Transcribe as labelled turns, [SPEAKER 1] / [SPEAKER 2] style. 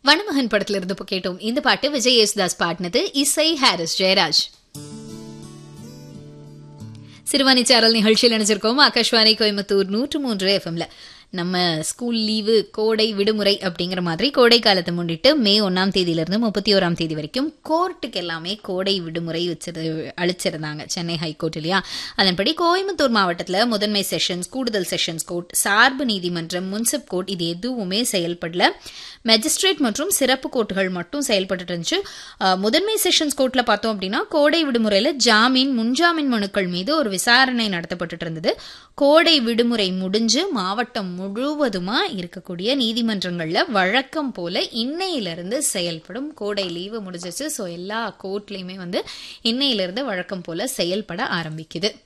[SPEAKER 1] வனமகன் படத்துல இருந்து இப்போ கேட்டோம் இந்த பாட்டு விஜய் யேசுதாஸ் பாடினது இசை ஹாரிஸ் ஜெயராஜ் சிறுவாணி சேரல் நிகழ்ச்சியில் நினைச்சிருக்கோம் ஆகாஷ்வாணி கோயம்புத்தூர் நூற்று மூன்று எஃப்எம்ல நம்ம ஸ்கூல் லீவு கோடை விடுமுறை அப்படிங்கிற மாதிரி கோடை காலத்தை முன்னிட்டு மே ஒன்னாம் தேதியிலிருந்து முப்பத்தி ஓராம் தேதி வரைக்கும் கோர்ட்டுக்கு எல்லாமே கோடை விடுமுறை வச்சிரு அளிச்சிருந்தாங்க சென்னை ஹைகோர்ட் இல்லையா அதன்படி கோயம்புத்தூர் மாவட்டத்தில் முதன்மை செஷன்ஸ் கூடுதல் செஷன்ஸ் கோர்ட் சார்பு நீதிமன்றம் முன்சிப் கோர்ட் இது எதுவுமே செயல்படல மெஜிஸ்ட்ரேட் மற்றும் சிறப்பு கோர்ட்டுகள் மட்டும் செயல்பட்டு இருந்துச்சு அஹ், முதன்மை செஷன்ஸ் கோர்ட்ல பார்த்தோம் அப்படின்னா கோடை விடுமுறையில ஜாமீன் முன்ஜாமீன் மனுக்கள் மீது ஒரு விசாரணை நடத்தப்பட்டு இருந்தது கோடை விடுமுறை முடிஞ்சு மாவட்டம் முழுவதுமா இருக்கக்கூடிய நீதிமன்றங்கள்ல வழக்கம் போல இன்னையிலிருந்து செயல்படும் கோடை லீவு முடிஞ்சிச்சு ஸோ எல்லா கோர்ட்லயுமே வந்து இன்னையிலிருந்து வழக்கம் போல செயல்பட ஆரம்பிக்குது